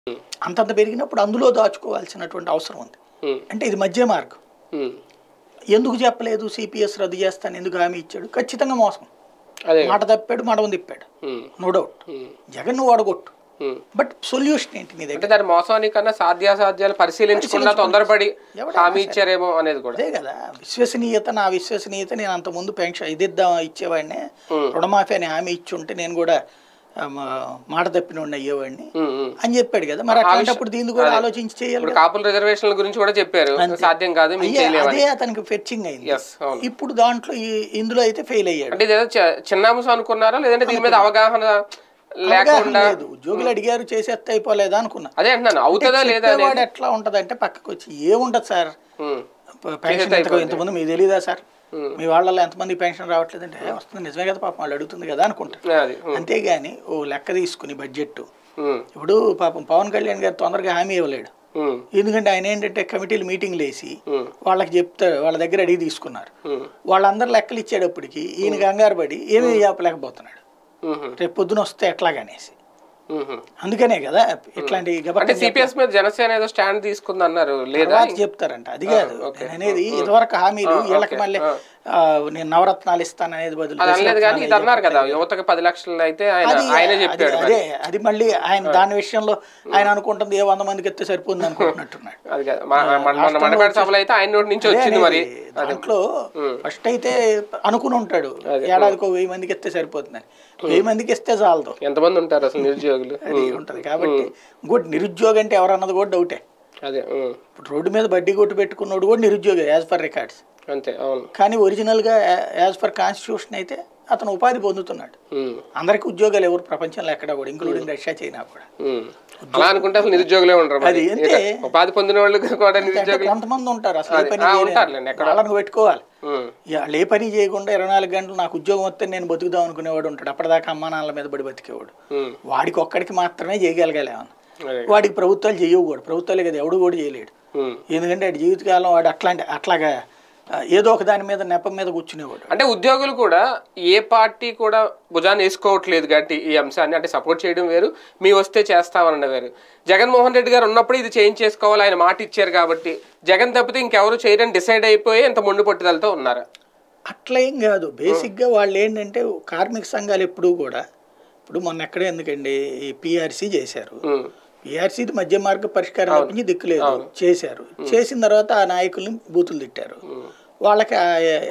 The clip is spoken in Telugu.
అంతంత పెరిగినప్పుడు అందులో దాచుకోవాల్సినటువంటి అవసరం ఉంది ఉమ్, అంటే ఇది మధ్య మార్గం ఉమ్. ఎందుకు చెప్పలేదు సిపిఎస్ రద్దు చేస్తాను ఎందుకు హామీ ఇచ్చాడు ఖచ్చితంగా మోసం అదే మాట తప్పాడు మడవం తిప్పాడు um, no doubt um, Jagan నువ్వు ఓడగొట్టు ఉమ్. బట్ సొల్యూషన్ ఏంటి నీ దగ్గర అంటే దాని మోసానికన్నా సాధ్యాసాధ్యాలు పరిశీలించకుండా తొందరపడి హామీ ఇచ్చారేమో అనేది కూడా అదే కదా విశ్వసనీయత నా విశ్వసనీయత నేను అంత ముందు పెన్షన్ ఇది ఇద్దాం ఇచ్చేవాడిని రుణమాఫీ అని హామీ ఇచ్చి ఉంటే నేను కూడా ఆ, మా- మాట తప్పిన అయ్యేవాడిని ఉమ్, ఉమ్. అని చెప్పాడు కదా మరి అట్లాంటప్పుడు దీన్ని కూడా ఆలోచించి చేయాలి ఇప్పుడు కాపుల రిజర్వేషన్ల గురించి కూడా చెప్పారు సాధ్యం కాదు మీకు అయ్యే, చేయలేమని అదే అతనికి ఫెచ్చింగ్ అయింది ఎస్ అవును ఇప్పుడు దాంట్లో ఈ- ఇందులో అయితే ఫెయిల్ అయ్యాడు అంటే ఇదేదో చి- చిన్న అంశం అనుకున్నారా లేదంటే దీని మీద అవగాహన అవగాహన లేకుండా లేదు ఉద్యోగులు అడిగారు చేసేస్తే అయిపోలేదా అనుకున్నా అదే అంటున్నాను అవుతుందా లేదా అనేది చెప్పేవాడు ఎట్లా ఉంటది అంటే పక్కకు వచ్చి ఏముంటది సార్ ఉమ్, ప- పెన్షన్ ఇంతకు ఇంతకుముందు మీకు తెలియదా సార్ మీ వాళ్ళలో ఎంతమంది పెన్షన్ రావట్లేదంటే "ఏ, వస్తుంది నిజమే కదా పాపం వాళ్ళు అడుగుతుంది కదా అనుకుంటారు అది ఉమ్, అంతేగాని ఓ లెక్క తీసుకుని బడ్జెట్ ఉమ్, ఇప్పుడు పాపం పవన్ కళ్యాణ్ గారు తొందరగా హామీ ఇవ్వలేడు ఉమ్, ఎందుకంటే ఆయన ఏంటంటే కమిటీలు మీటింగ్లు వేసి ఉమ్, వాళ్ళకి చెప్తారు వాళ్ళ దగ్గర అడిగి తీసుకున్నారు ఉమ్, వాళ్ళందరూ లెక్కలు ఇచ్చేటప్పటికి ఈయన కంగారు పడి ఏమీ చెప్పలేకపోతున్నాడు ఉమ్, రేపు పొద్దున వస్తే ఎట్లాగనేసి ఉమ్. అందుకనే కదా ఇట్లాంటి అంటే గబక్క సిపిఎస్ మీద జనసేన ఏదో స్టాండ్ తీసుకుంది అన్నారు లేదా తర్వాత చెప్తారంట అది కాదు నేను అనేది ఇదివరకు హామీలు వీళ్ళకి మళ్ళీ ఆ, నేను నవరత్నాలు ఇస్తాను అనేది బదులు అది అనలేదు కానీ ఇది అన్నారు కదా యువతకి పది లక్షలు అయితే ఆయన అది ఆయనే అది- చెప్పాడు మరి. అదే అది మళ్ళీ ఆయన దాని విషయంలో ఆయన అనుకుంటుంది ఏ వంద మందికి ఎత్తే సరిపోతుంది అనుకుంటున్నట్టున్నాడు అది కదా మన మన- మన మండపేట సభలో అయితే ఆయన నోటి నుంచి వచ్చింది మరి దాంట్లో ఫస్ట్ అయితే అనుకుని ఉంటాడు ఏడాదికి ఒక వెయ్యి మందికి ఎత్తే సరిపోతుందని వెయ్యి మందికి ఇస్తే చాలదు ఎంతమంది ఉంటారు అసలు నిరుద్యోగులు అది ఉంటది కాబట్టి ఇంకోటి నిరుద్యోగం అంటే ఎవరన్నది కూడా డౌటే అదే ఉమ్, ఇప్పుడు రోడ్డు మీద బడ్డీ కొట్టు పెట్టుకున్నాడు కూడా నిరుద్యోగం యాజ్ పర్ రికార్డ్స్ అంతే అవును కానీ ఒరిజినల్గా యాజ్ పర్ కాన్స్టిట్యూషన్ అయితే అతను ఉపాధి పొందుతున్నాడు ఉమ్, అందరికీ ఉద్యోగాలు ఎవరు ప్రపంచంలో ఎక్కడ కూడా ఇంక్లూడింగ్ రష్యా చైనా కూడా ఉమ్. అలా అనుకుంటే అసలు నిరుద్యోగులే ఉండరు మరి. అది అంతే. ఇక ఉపాధి పొందిన వాళ్ళు కూడా అంటే నిరుద్యోగులు కొంతమంది ఉంటారు అసలు ఏ పని ఆ, చేయలేని. ఉంటారులేండి, ఎక్కడో. వాళ్ళని పెట్టుకోవాలి ఉమ్, ఇక వాళ్ళు ఏ పని చేయకుండా ఇరవై నాలుగు గంటలు నాకు ఉద్యోగం వస్తే నేను బతుకుదాం అనుకునేవాడు ఉంటాడు అప్పటిదాకా అమ్మా నాన్నల మీద పడి బతికేవాడు ఉమ్, వాడికి ఒక్కడికి మాత్రమే చేయగలగాలి ఏమన్నా అదే వాడికి ప్రభుత్వాలు చేయవు కూడా ప్రభుత్వాలే కదా ఎవడు కూడా చేయలేడు ఉమ్. ఎందుకంటే వాడి జీవితకాలం వాడు అట్లాంటి అట్లాగా ఆ, ఏదో ఒక దాని మీద నెపం మీద కూర్చునేవాడు అంటే ఉద్యోగులు కూడా ఏ పార్టీ కూడా భుజాన్ని వేసుకోవట్లేదు కాబట్టి ఈ అంశాన్ని అంటే సపోర్ట్ చేయడం వేరు మీ వస్తే చేస్తామన్న వేరు జగన్మోహన్ రెడ్డి గారు ఉన్నప్పుడు ఇది చేంజ్ చేసుకోవాలి ఆయన మాట ఇచ్చారు కాబట్టి జగన్ తప్పితే ఇంకెవరు చేయరని డిసైడ్ అయిపోయి ఇంత మొండి పట్టుదలతో ఉన్నారు అట్లా ఏం కాదు బేసిక్గా వాళ్ళు ఏంటంటే కార్మిక సంఘాలు ఎప్పుడూ కూడా ఇప్పుడు మొన్న ఎక్కడ ఎందుకండి ఈ పిఆర్సీ చేశారు ఉమ్, పిఆర్సీ మధ్య మార్గ పరిష్కారం తప్పించి దిక్కులేదు చేశారు చేసిన తర్వాత ఆ నాయకుల్ని బూతులు తిట్టారు వాళ్ళకి ఆ